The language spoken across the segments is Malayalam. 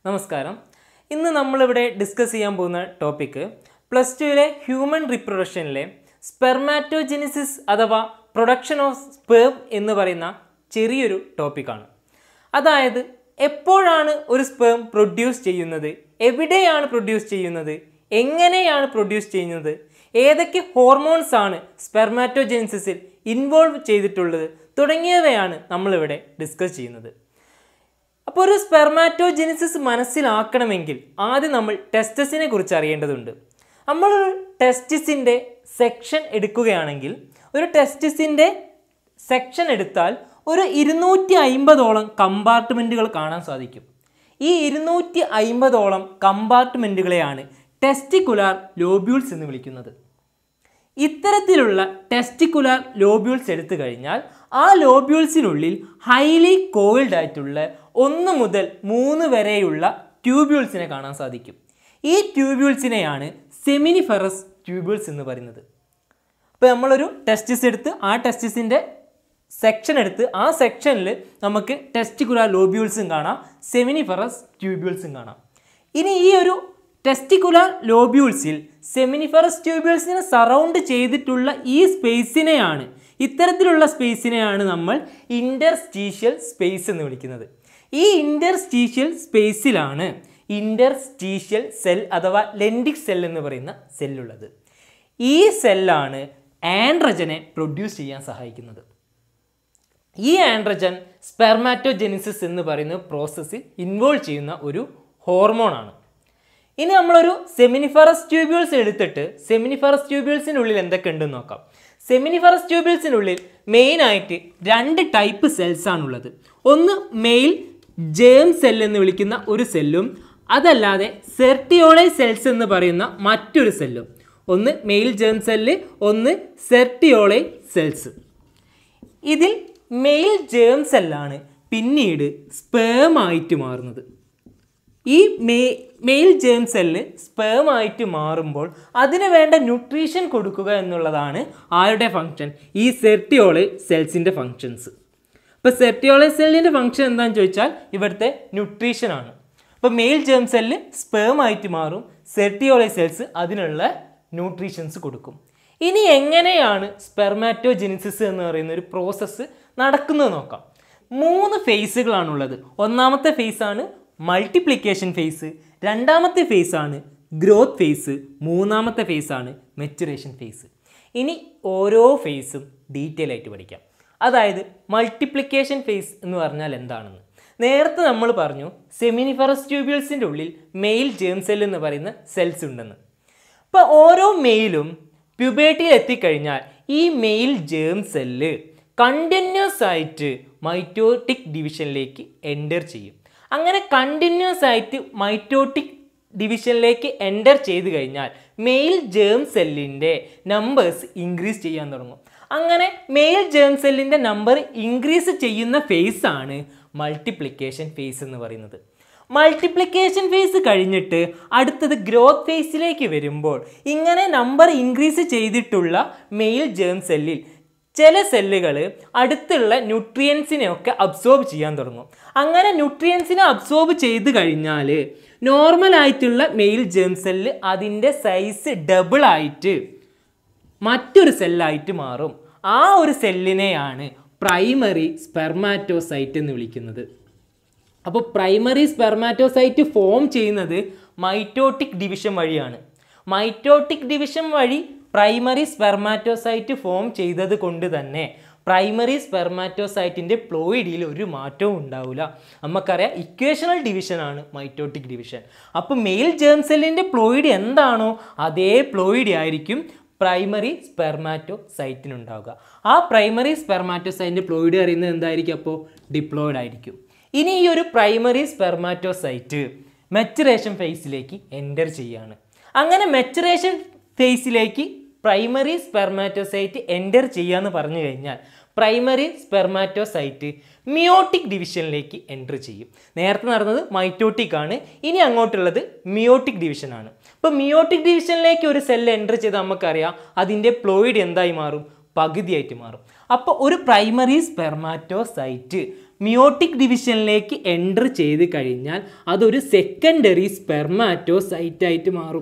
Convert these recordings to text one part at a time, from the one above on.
നമസ്കാരം ഇന്ന് നമ്മളിവിടെ ഡിസ്കസ് ചെയ്യാൻ പോകുന്ന ടോപ്പിക്ക് പ്ലസ് ടുവിലെ ഹ്യൂമൻ റിപ്രൊഡക്ഷനിലെ സ്പെർമാറ്റോജെനിസിസ് അഥവാ പ്രൊഡക്ഷൻ ഓഫ് സ്പേം എന്ന് പറയുന്ന ചെറിയൊരു ടോപ്പിക്കാണ് അതായത് എപ്പോഴാണ് ഒരു സ്പേം പ്രൊഡ്യൂസ് ചെയ്യുന്നത് എവിടെയാണ് പ്രൊഡ്യൂസ് ചെയ്യുന്നത് എങ്ങനെയാണ് പ്രൊഡ്യൂസ് ചെയ്യുന്നത് ഏതൊക്കെ ഹോർമോൺസ് ആണ് സ്പെർമാറ്റോജെനിസിസിൽ ഇൻവോൾവ് ചെയ്തിട്ടുള്ളത് തുടങ്ങിയവയാണ് നമ്മളിവിടെ ഡിസ്കസ് ചെയ്യുന്നത് അപ്പോൾ ഒരു സ്പെർമാറ്റോജെനിസിസ് മനസ്സിലാക്കണമെങ്കിൽ ആദ്യം നമ്മൾ ടെസ്റ്റസിനെ കുറിച്ച് അറിയേണ്ടതുണ്ട് നമ്മൾ ടെസ്റ്റിസിൻ്റെ സെക്ഷൻ എടുക്കുകയാണെങ്കിൽ ഒരു ടെസ്റ്റിസിൻ്റെ സെക്ഷൻ എടുത്താൽ ഒരു ഇരുന്നൂറ്റി അയിമ്പതോളം കമ്പാർട്ട്മെൻറ്റുകൾ കാണാൻ സാധിക്കും ഈ ഇരുന്നൂറ്റി അയിമ്പതോളം കമ്പാർട്ട്മെൻറ്റുകളെയാണ് ടെസ്റ്റിക്കുലാർ ലോബ്യൂൾസ് എന്ന് വിളിക്കുന്നത് ഇത്തരത്തിലുള്ള ടെസ്റ്റിക്കുലാർ ലോബ്യൂൾസ് എടുത്തു കഴിഞ്ഞാൽ ആ ലോബ്യൂൾസിനുള്ളിൽ ഹൈലി കോയിൽഡ് ആയിട്ടുള്ള ഒന്ന് മുതൽ മൂന്ന് വരെയുള്ള ട്യൂബ്യൂൾസിനെ കാണാൻ സാധിക്കും ഈ ട്യൂബ്യൂൾസിനെയാണ് സെമിനിഫെറസ് ട്യൂബ്യൂൾസ് എന്ന് പറയുന്നത് അപ്പോൾ നമ്മളൊരു ടെസ്റ്റിസ് എടുത്ത് ആ ടെസ്റ്റിസിൻ്റെ സെക്ഷൻ എടുത്ത് ആ സെക്ഷനിൽ നമുക്ക് ടെസ്റ്റിക്കുലാർ ലോബ്യൂൾസും കാണാം സെമിനിഫെറസ് ട്യൂബ്യൂൾസും കാണാം ഇനി ഈ ഒരു ടെസ്റ്റിക്കുലാർ ലോബ്യൂൾസിൽ സെമിനിഫറസ് ട്യൂബ്യൂൾസിനെ സറൗണ്ട് ചെയ്തിട്ടുള്ള ഈ സ്പേസിനെയാണ് ഇത്തരത്തിലുള്ള സ്പേസിനെയാണ് നമ്മൾ ഇൻ്റർസ്റ്റീഷ്യൽ സ്പേസ് എന്ന് വിളിക്കുന്നത് ഈ ഇൻ്റർസ്റ്റീഷ്യൽ സ്പേസിലാണ് ഇൻ്റർസ്റ്റീഷ്യൽ സെൽ അഥവാ ലെൻഡിക് സെൽ എന്ന് പറയുന്ന സെല്ലുള്ളത് ഈ സെല്ലാണ് ആൻഡ്രജനെ പ്രൊഡ്യൂസ് ചെയ്യാൻ സഹായിക്കുന്നത് ഈ ആൻഡ്രജൻ സ്പെർമാറ്റോജെനിസിസ് എന്ന് പറയുന്ന പ്രോസസ്സിൽ ഇൻവോൾവ് ചെയ്യുന്ന ഒരു ഹോർമോണാണ് ഇനി നമ്മളൊരു സെമിനിഫറസ് ട്യൂബ്യൂൾസ് എടുത്തിട്ട് സെമിനിഫറസ് ട്യൂബ്യൂൾസിനുള്ളിൽ എന്തൊക്കെ ഉണ്ടെന്ന് നോക്കാം സെമിനിഫറസ് ട്യൂബ്യൂൾസിനുള്ളിൽ മെയിനായിട്ട് രണ്ട് ടൈപ്പ് സെൽസ് ആണുള്ളത് ഒന്ന് മെയിൽ ജേം സെൽ എന്ന് വിളിക്കുന്ന ഒരു സെല്ലും അതല്ലാതെ സെർട്ടിയോളെ സെൽസ് എന്ന് പറയുന്ന മറ്റൊരു സെല്ലും ഒന്ന് മെയിൽ ജേം സെല്ല് ഒന്ന് സെർട്ടിയോളെ സെൽസ് ഇതിൽ മെയിൽ ജേം സെല്ലാണ് പിന്നീട് സ്പേമായിട്ട് മാറുന്നത് ഈ മേ മെയിൽ ജേം സെല്ല് സ്പേം ആയിട്ട് മാറുമ്പോൾ അതിന് വേണ്ട ന്യൂട്രീഷൻ കൊടുക്കുക എന്നുള്ളതാണ് ആരുടെ ഫങ്ഷൻ ഈ സെർട്ടിയോളെ സെൽസിൻ്റെ ഫങ്ഷൻസ് ഇപ്പോൾ സെർട്ടിയോളെ സെല്ലിൻ്റെ ഫങ്ഷൻ എന്താണെന്ന് ചോദിച്ചാൽ ഇവിടുത്തെ ന്യൂട്രീഷനാണ് അപ്പോൾ മെയിൽ ജേം സെല്ല് സ്പേം ആയിട്ട് മാറും സെർട്ടിയോളെ സെൽസ് അതിനുള്ള ന്യൂട്രീഷൻസ് കൊടുക്കും ഇനി എങ്ങനെയാണ് സ്പെർമാറ്റോജെനിസിസ് എന്ന് പറയുന്ന ഒരു പ്രോസസ്സ് നടക്കുന്നത് നോക്കാം മൂന്ന് ഫേസുകളാണുള്ളത് ഒന്നാമത്തെ ഫേസാണ് മൾട്ടിപ്ലിക്കേഷൻ ഫേസ് രണ്ടാമത്തെ ഫേസാണ് ഗ്രോത്ത് ഫേസ് മൂന്നാമത്തെ ഫേസാണ് മെച്ചുറേഷൻ ഫേസ് ഇനി ഓരോ ഫേസും ഡീറ്റെയിൽ ആയിട്ട് പഠിക്കാം അതായത് മൾട്ടിപ്ലിക്കേഷൻ ഫേസ് എന്ന് പറഞ്ഞാൽ എന്താണെന്ന് നേരത്തെ നമ്മൾ പറഞ്ഞു സെമിനിഫറസ് ട്യൂബ്യൂൾസിൻ്റെ ഉള്ളിൽ മെയിൽ ജേം സെൽ എന്ന് പറയുന്ന സെൽസ് ഉണ്ടെന്ന് അപ്പോൾ ഓരോ മെയിലും പ്യൂബേറ്റിയിൽ എത്തിക്കഴിഞ്ഞാൽ ഈ മെയിൽ ജേം സെല്ല് കണ്ടിന്യൂസ് ആയിട്ട് മൈറ്റോട്ടിക് ഡിവിഷനിലേക്ക് എൻ്റർ ചെയ്യും അങ്ങനെ കണ്ടിന്യൂസ് ആയിട്ട് മൈറ്റോട്ടിക് ഡിവിഷനിലേക്ക് എൻ്റർ ചെയ്ത് കഴിഞ്ഞാൽ മെയിൽ ജേം സെല്ലിൻ്റെ നമ്പേഴ്സ് ഇൻക്രീസ് ചെയ്യാൻ തുടങ്ങും അങ്ങനെ മെയിൽ ജേം സെല്ലിൻ്റെ നമ്പർ ഇൻക്രീസ് ചെയ്യുന്ന ഫേസ് ആണ് മൾട്ടിപ്ലിക്കേഷൻ ഫേസ് എന്ന് പറയുന്നത് മൾട്ടിപ്ലിക്കേഷൻ ഫേസ് കഴിഞ്ഞിട്ട് അടുത്തത് ഗ്രോത്ത് ഫേസിലേക്ക് വരുമ്പോൾ ഇങ്ങനെ നമ്പർ ഇൻക്രീസ് ചെയ്തിട്ടുള്ള മെയിൽ ജേം സെല്ലിൽ ചില സെല്ലുകൾ അടുത്തുള്ള ന്യൂട്രിയൻസിനെ ഒക്കെ അബ്സോർബ് ചെയ്യാൻ തുടങ്ങും അങ്ങനെ ന്യൂട്രിയൻസിനെ അബ്സോർബ് ചെയ്ത് കഴിഞ്ഞാൽ നോർമൽ ആയിട്ടുള്ള മെയിൽ ജേം സെല്ല് അതിൻ്റെ സൈസ് ഡബിൾ ആയിട്ട് മറ്റൊരു സെല്ലായിട്ട് മാറും ആ ഒരു സെല്ലിനെയാണ് പ്രൈമറി സ്പെർമാറ്റോസൈറ്റ് എന്ന് വിളിക്കുന്നത് അപ്പോൾ പ്രൈമറി സ്പെർമാറ്റോസൈറ്റ് ഫോം ചെയ്യുന്നത് മൈറ്റോട്ടിക് ഡിവിഷൻ വഴിയാണ് മൈറ്റോട്ടിക് ഡിവിഷൻ വഴി പ്രൈമറി സ്പെർമാറ്റോസൈറ്റ് ഫോം ചെയ്തത് കൊണ്ട് തന്നെ പ്രൈമറി സ്പെർമാറ്റോസൈറ്റിൻ്റെ പ്ലോയിഡിയിൽ ഒരു മാറ്റവും ഉണ്ടാവില്ല നമുക്കറിയാം ഇക്വേഷണൽ ഡിവിഷനാണ് മൈറ്റോട്ടിക് ഡിവിഷൻ അപ്പോൾ മെയിൽ ജേം സെല്ലിൻ്റെ പ്ലോയിഡ് എന്താണോ അതേ പ്ലോയിഡ് ആയിരിക്കും പ്രൈമറി സ്പെർമാറ്റോസൈറ്റിനുണ്ടാവുക ആ പ്രൈമറി സ്പെർമാറ്റോസൈറ്റിൻ്റെ പ്ലോയിഡ് അറിയുന്നത് എന്തായിരിക്കും അപ്പോൾ ഡിപ്ലോയിഡ് ആയിരിക്കും ഇനി ഈ ഒരു പ്രൈമറി സ്പെർമാറ്റോസൈറ്റ് മെച്ചുറേഷൻ ഫേസിലേക്ക് എൻ്റർ ചെയ്യാണ് അങ്ങനെ മെച്ചുറേഷൻ ഫേസിലേക്ക് പ്രൈമറി സ്പെർമാറ്റോസൈറ്റ് എൻ്റർ ചെയ്യാന്ന് പറഞ്ഞു കഴിഞ്ഞാൽ പ്രൈമറി സ്പെർമാറ്റോസൈറ്റ് മിയോട്ടിക് ഡിവിഷനിലേക്ക് എൻ്റർ ചെയ്യും നേരത്തെ നടന്നത് മൈറ്റോട്ടിക് ആണ് ഇനി അങ്ങോട്ടുള്ളത് മിയോട്ടിക് ഡിവിഷനാണ് ഇപ്പോൾ മിയോട്ടിക് ഡിവിഷനിലേക്ക് ഒരു സെൽ എൻ്റർ ചെയ്ത് നമുക്കറിയാം അതിൻ്റെ പ്ലോയിഡ് എന്തായി മാറും പകുതിയായിട്ട് മാറും അപ്പോൾ ഒരു പ്രൈമറി സ്പെർമാറ്റോസൈറ്റ് മിയോട്ടിക് ഡിവിഷനിലേക്ക് എൻ്റർ ചെയ്ത് കഴിഞ്ഞാൽ അതൊരു സെക്കൻഡറി സ്പെർമാറ്റോസൈറ്റായിട്ട് മാറും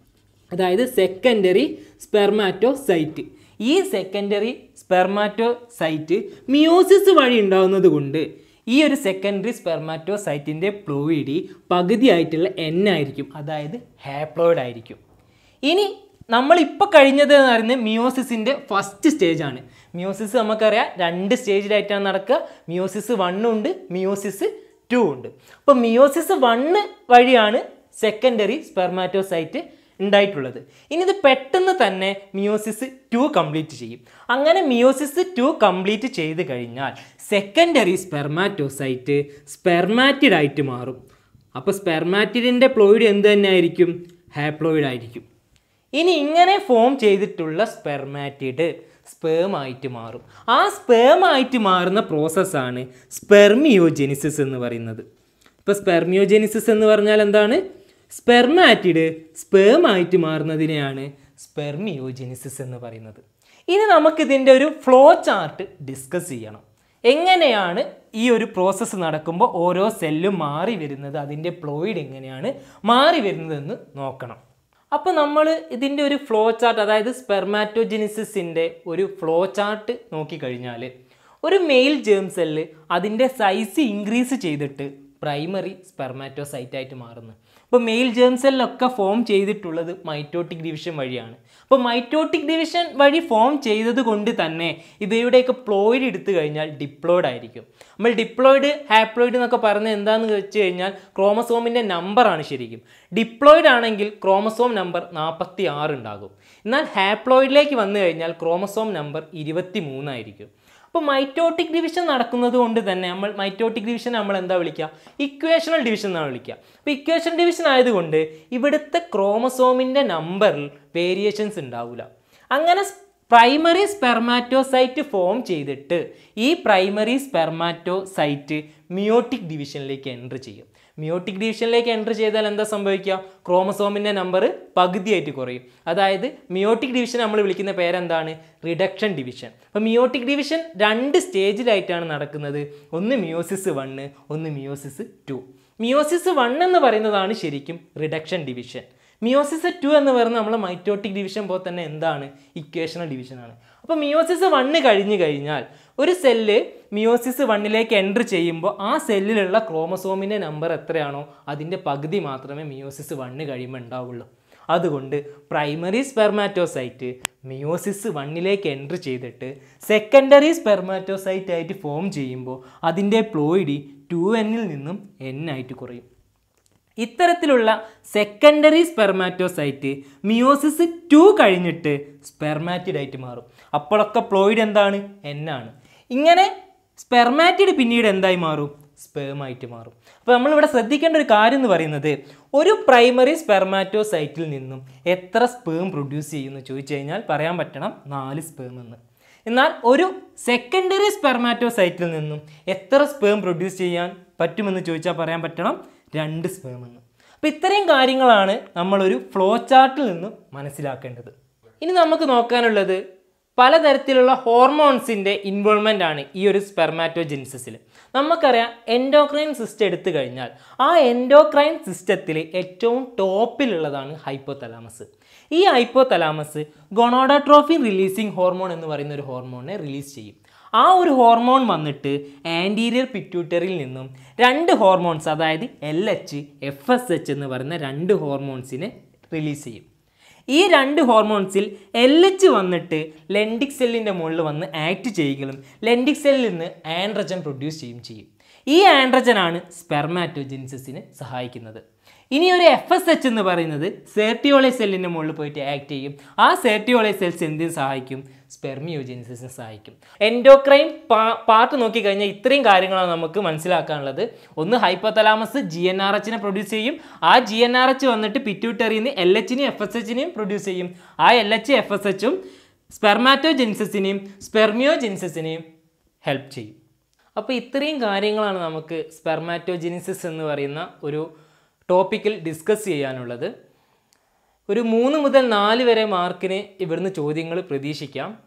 അതായത് സെക്കൻഡറി സ്പെർമാറ്റോസൈറ്റ് ഈ സെക്കൻഡറി സ്പെർമാറ്റോസൈറ്റ് മിയോസിസ് വഴി ഉണ്ടാകുന്നത് കൊണ്ട് ഈ ഒരു സെക്കൻഡറി സ്പെർമാറ്റോസൈറ്റിൻ്റെ പ്ലോയിഡി പകുതിയായിട്ടുള്ള എൻ ആയിരിക്കും അതായത് ഹാപ്ലോയിഡ് ആയിരിക്കും ഇനി നമ്മളിപ്പോൾ കഴിഞ്ഞത് എന്ന് പറയുന്നത് മിയോസിസിൻ്റെ ഫസ്റ്റ് സ്റ്റേജ് ആണ് മിയോസിസ് നമുക്കറിയാം രണ്ട് സ്റ്റേജിലായിട്ടാണ് നടക്കുക മിയോസിസ് വണ്ണും ഉണ്ട് മിയോസിസ് ടു ഉണ്ട് അപ്പോൾ മിയോസിസ് വണ്ണ് വഴിയാണ് സെക്കൻഡറി സ്പെർമാറ്റോസൈറ്റ് ഉണ്ടായിട്ടുള്ളത് ഇനി ഇത് പെട്ടെന്ന് തന്നെ മിയോസിസ് ടു കംപ്ലീറ്റ് ചെയ്യും അങ്ങനെ മിയോസിസ് ടു കംപ്ലീറ്റ് ചെയ്ത് കഴിഞ്ഞാൽ സെക്കൻഡറി സ്പെർമാറ്റോസൈറ്റ് സ്പെർമാറ്റിഡ് ആയിട്ട് മാറും അപ്പോൾ സ്പെർമാറ്റിഡിൻ്റെ പ്ലോയിഡ് എന്ത് തന്നെ ആയിരിക്കും ഹാപ്ലോയിഡ് ആയിരിക്കും ഇനി ഇങ്ങനെ ഫോം ചെയ്തിട്ടുള്ള സ്പെർമാറ്റിഡ് സ്പേം ആയിട്ട് മാറും ആ സ്പേം ആയിട്ട് മാറുന്ന പ്രോസസ്സാണ് സ്പെർമിയോജെനിസിസ് എന്ന് പറയുന്നത് ഇപ്പോൾ സ്പെർമിയോജെനിസിസ് എന്ന് പറഞ്ഞാൽ എന്താണ് സ്പെർമാറ്റിഡ് സ്പേം ആയിട്ട് മാറുന്നതിനെയാണ് സ്പെർമിയോജെനിസിസ് എന്ന് പറയുന്നത് ഇനി നമുക്കിതിൻ്റെ ഒരു ഫ്ലോ ചാർട്ട് ഡിസ്കസ് ചെയ്യണം എങ്ങനെയാണ് ഈ ഒരു പ്രോസസ്സ് നടക്കുമ്പോൾ ഓരോ സെല്ലും മാറി വരുന്നത് അതിൻ്റെ പ്ലോയിഡ് എങ്ങനെയാണ് മാറി വരുന്നതെന്ന് നോക്കണം അപ്പോൾ നമ്മൾ ഇതിൻ്റെ ഒരു ഫ്ലോ ചാർട്ട് അതായത് സ്പെർമാറ്റോജെനിസിസിൻ്റെ ഒരു ഫ്ലോ ചാർട്ട് നോക്കിക്കഴിഞ്ഞാൽ ഒരു മെയിൽ ജേം സെല്ല് അതിൻ്റെ സൈസ് ഇൻക്രീസ് ചെയ്തിട്ട് പ്രൈമറി സ്പെർമാറ്റോസൈറ്റ് ആയിട്ട് മാറുന്നു അപ്പോൾ മെയിൽ ജേം സെല്ലൊക്കെ ഫോം ചെയ്തിട്ടുള്ളത് മൈറ്റോട്ടിക് ഡിവിഷൻ വഴിയാണ് അപ്പോൾ മൈറ്റോട്ടിക് ഡിവിഷൻ വഴി ഫോം ചെയ്തത് കൊണ്ട് തന്നെ ഇവയുടെയൊക്കെ പ്ലോയിഡ് എടുത്തു കഴിഞ്ഞാൽ ഡിപ്ലോയിഡ് ആയിരിക്കും നമ്മൾ ഡിപ്ലോയിഡ് ഹാപ്ലോയിഡ് എന്നൊക്കെ പറയുന്നത് എന്താണെന്ന് വെച്ച് കഴിഞ്ഞാൽ ക്രോമസോമിൻ്റെ നമ്പറാണ് ശരിക്കും ഡിപ്ലോയിഡ് ആണെങ്കിൽ ക്രോമസോം നമ്പർ നാൽപ്പത്തി ആറ് ഉണ്ടാകും എന്നാൽ ഹാപ്ലോയിഡിലേക്ക് വന്നു കഴിഞ്ഞാൽ ക്രോമസോം നമ്പർ ഇരുപത്തി മൂന്നായിരിക്കും അപ്പോൾ മൈറ്റോട്ടിക് ഡിവിഷൻ നടക്കുന്നത് കൊണ്ട് തന്നെ നമ്മൾ മൈറ്റോട്ടിക് ഡിവിഷൻ നമ്മൾ എന്താ വിളിക്കുക ഇക്വേഷണൽ ഡിവിഷൻ എന്നാണ് വിളിക്കുക അപ്പോൾ ഇക്വേഷൻ ഡിവിഷൻ ആയതുകൊണ്ട് ഇവിടുത്തെ ക്രോമസോമിൻ്റെ നമ്പറിൽ വേരിയേഷൻസ് ഉണ്ടാവില്ല അങ്ങനെ പ്രൈമറി സ്പെർമാറ്റോസൈറ്റ് ഫോം ചെയ്തിട്ട് ഈ പ്രൈമറി സ്പെർമാറ്റോസൈറ്റ് മിയോട്ടിക് ഡിവിഷനിലേക്ക് എൻറ്റർ ചെയ്യും മിയോട്ടിക് ഡിവിഷനിലേക്ക് എൻറ്റർ ചെയ്താൽ എന്താ സംഭവിക്കുക ക്രോമസോമിൻ്റെ നമ്പർ പകുതിയായിട്ട് കുറയും അതായത് മിയോട്ടിക് ഡിവിഷൻ നമ്മൾ വിളിക്കുന്ന പേരെന്താണ് റിഡക്ഷൻ ഡിവിഷൻ അപ്പോൾ മിയോട്ടിക് ഡിവിഷൻ രണ്ട് സ്റ്റേജിലായിട്ടാണ് നടക്കുന്നത് ഒന്ന് മിയോസിസ് വണ്ണ് ഒന്ന് മിയോസിസ് ടു മിയോസിസ് വൺ എന്ന് പറയുന്നതാണ് ശരിക്കും റിഡക്ഷൻ ഡിവിഷൻ മിയോസിസ് ടു എന്ന് പറയുന്നത് നമ്മൾ മൈറ്റോട്ടിക് ഡിവിഷൻ പോലെ തന്നെ എന്താണ് ഇക്വേഷണൽ ഡിവിഷനാണ് അപ്പോൾ മിയോസിസ് വണ്ണ് കഴിഞ്ഞ് കഴിഞ്ഞാൽ ഒരു സെല്ല് മിയോസിസ് വണ്ണിലേക്ക് എൻറ്റർ ചെയ്യുമ്പോൾ ആ സെല്ലിലുള്ള ക്രോമസോമിൻ്റെ നമ്പർ എത്രയാണോ അതിൻ്റെ പകുതി മാത്രമേ മിയോസിസ് വണ്ണ് കഴിയുമ്പോൾ ഉണ്ടാവുള്ളൂ അതുകൊണ്ട് പ്രൈമറി സ്പെർമാറ്റോസൈറ്റ് മിയോസിസ് വണ്ണിലേക്ക് എൻറ്റർ ചെയ്തിട്ട് സെക്കൻഡറി സ്പെർമാറ്റോസൈറ്റ് ആയിട്ട് ഫോം ചെയ്യുമ്പോൾ അതിൻ്റെ പ്ലോയിഡി ടു എന്നിൽ നിന്നും എൻ ആയിട്ട് കുറയും ഇത്തരത്തിലുള്ള സെക്കൻഡറി സ്പെർമാറ്റോസൈറ്റ് മിയോസിസ് ടു കഴിഞ്ഞിട്ട് സ്പെർമാറ്റിഡ് ആയിട്ട് മാറും അപ്പോഴൊക്കെ പ്ലോയിഡ് എന്താണ് എൻ ആണ് ഇങ്ങനെ സ്പെർമാറ്റിഡ് പിന്നീട് എന്തായി മാറും സ്പേമായിട്ട് മാറും അപ്പോൾ നമ്മളിവിടെ ശ്രദ്ധിക്കേണ്ട ഒരു കാര്യം എന്ന് പറയുന്നത് ഒരു പ്രൈമറി സ്പെർമാറ്റോസൈറ്റിൽ നിന്നും എത്ര സ്പേം പ്രൊഡ്യൂസ് ചെയ്യുമെന്ന് ചോദിച്ചു കഴിഞ്ഞാൽ പറയാൻ പറ്റണം നാല് സ്പേം എന്ന് എന്നാൽ ഒരു സെക്കൻഡറി സ്പെർമാറ്റോസൈറ്റിൽ നിന്നും എത്ര സ്പേം പ്രൊഡ്യൂസ് ചെയ്യാൻ പറ്റുമെന്ന് ചോദിച്ചാൽ പറയാൻ പറ്റണം രണ്ട് സ്പേം എന്ന് അപ്പോൾ ഇത്രയും കാര്യങ്ങളാണ് നമ്മളൊരു ഫ്ലോ ചാർട്ടിൽ നിന്ന് മനസ്സിലാക്കേണ്ടത് ഇനി നമുക്ക് നോക്കാനുള്ളത് പലതരത്തിലുള്ള ഹോർമോൺസിൻ്റെ ഇൻവോൾവ്മെൻ്റ് ആണ് ഈ ഒരു സ്പെർമാറ്റോജെനിസിസിൽ നമുക്കറിയാം എൻഡോക്രൈൻ സിസ്റ്റം എടുത്തു കഴിഞ്ഞാൽ ആ എൻഡോക്രൈൻ സിസ്റ്റത്തിൽ ഏറ്റവും ടോപ്പിലുള്ളതാണ് ഹൈപ്പോതലാമസ് ഈ ഹൈപ്പോതലാമസ് ഗൊണോഡാട്രോഫിൻ റിലീസിങ് ഹോർമോൺ എന്ന് പറയുന്ന ഒരു ഹോർമോണിനെ റിലീസ് ചെയ്യും ആ ഒരു ഹോർമോൺ വന്നിട്ട് ആൻറ്റീരിയർ പിറ്റ്യൂട്ടറിയിൽ നിന്നും രണ്ട് ഹോർമോൺസ് അതായത് L H F S H എന്ന് പറയുന്ന രണ്ട് ഹോർമോൺസിനെ റിലീസ് ചെയ്യും ഈ രണ്ട് ഹോർമോൺസിൽ എൽ എച്ച് വന്നിട്ട് ലെൻഡിക് സെല്ലിൻ്റെ മുകളിൽ വന്ന് ആക്ട് ചെയ്യുകയും ലെൻഡിക് സെല്ലിൽ നിന്ന് ആൻഡ്രജൻ പ്രൊഡ്യൂസ് ചെയ്യും ചെയ്യും ഈ ആൻഡ്രജനാണ് സ്പെർമാറ്റോജെനിസിസിന് സഹായിക്കുന്നത് ഇനി ഒരു എഫ് എസ് എച്ച് എന്ന് പറയുന്നത് സേർട്ടിയോളെ സെല്ലിൻ്റെ മുകളിൽ പോയിട്ട് ആക്ട് ചെയ്യും ആ സേർട്ടിയോളെ സെൽസ് എന്തിനു സഹായിക്കും സ്പെർമിയോജെനിസിസിന് സഹായിക്കും എൻഡോക്രൈൻ പാ പാർട്ട് നോക്കിക്കഴിഞ്ഞാൽ ഇത്രയും കാര്യങ്ങളാണ് നമുക്ക് മനസ്സിലാക്കാനുള്ളത് ഒന്ന് ഹൈപ്പോതലാമസ് ജി എൻ ആർ എച്ചിനെ പ്രൊഡ്യൂസ് ചെയ്യും ആ ജി എൻ ആർ എച്ച് വന്നിട്ട് പിറ്റ്യൂട്ടറിയിൽ നിന്ന് എൽ എച്ചിനെയും എഫ് എസ് എച്ചിനെയും പ്രൊഡ്യൂസ് ചെയ്യും ആ എൽ എച്ച് എഫ് എസ് എച്ചും സ്പെർമാറ്റോജെനിസിസിനെയും സ്പെർമിയോജെനിസിസിനെയും ഹെൽപ്പ് ചെയ്യും അപ്പോൾ ഇത്രയും കാര്യങ്ങളാണ് നമുക്ക് സ്പെർമാറ്റോജെനിസിസ് എന്ന് പറയുന്ന ഒരു ടോപ്പിക്കിൽ ഡിസ്കസ് ചെയ്യാനുള്ളത് ഒരു മൂന്ന് മുതൽ നാല് വരെ മാർക്കിന് ഇവിടുന്ന് ചോദ്യങ്ങൾ പ്രതീക്ഷിക്കാം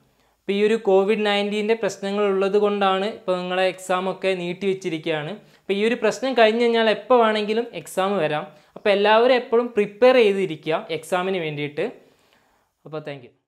ഇപ്പോൾ ഈ ഒരു കോവിഡ് നയൻറ്റീൻ്റെ പ്രശ്നങ്ങൾ ഉള്ളത് കൊണ്ടാണ് ഇപ്പോൾ നിങ്ങളെ എക്സാമൊക്കെ നീട്ടി വെച്ചിരിക്കുകയാണ് അപ്പോൾ ഈ ഒരു പ്രശ്നം കഴിഞ്ഞ് കഴിഞ്ഞാൽ എപ്പോൾ വേണമെങ്കിലും എക്സാം വരാം അപ്പോൾ എല്ലാവരും എപ്പോഴും പ്രിപ്പയർ ചെയ്തിരിക്കുക എക്സാമിന് വേണ്ടിയിട്ട് അപ്പോൾ താങ്ക്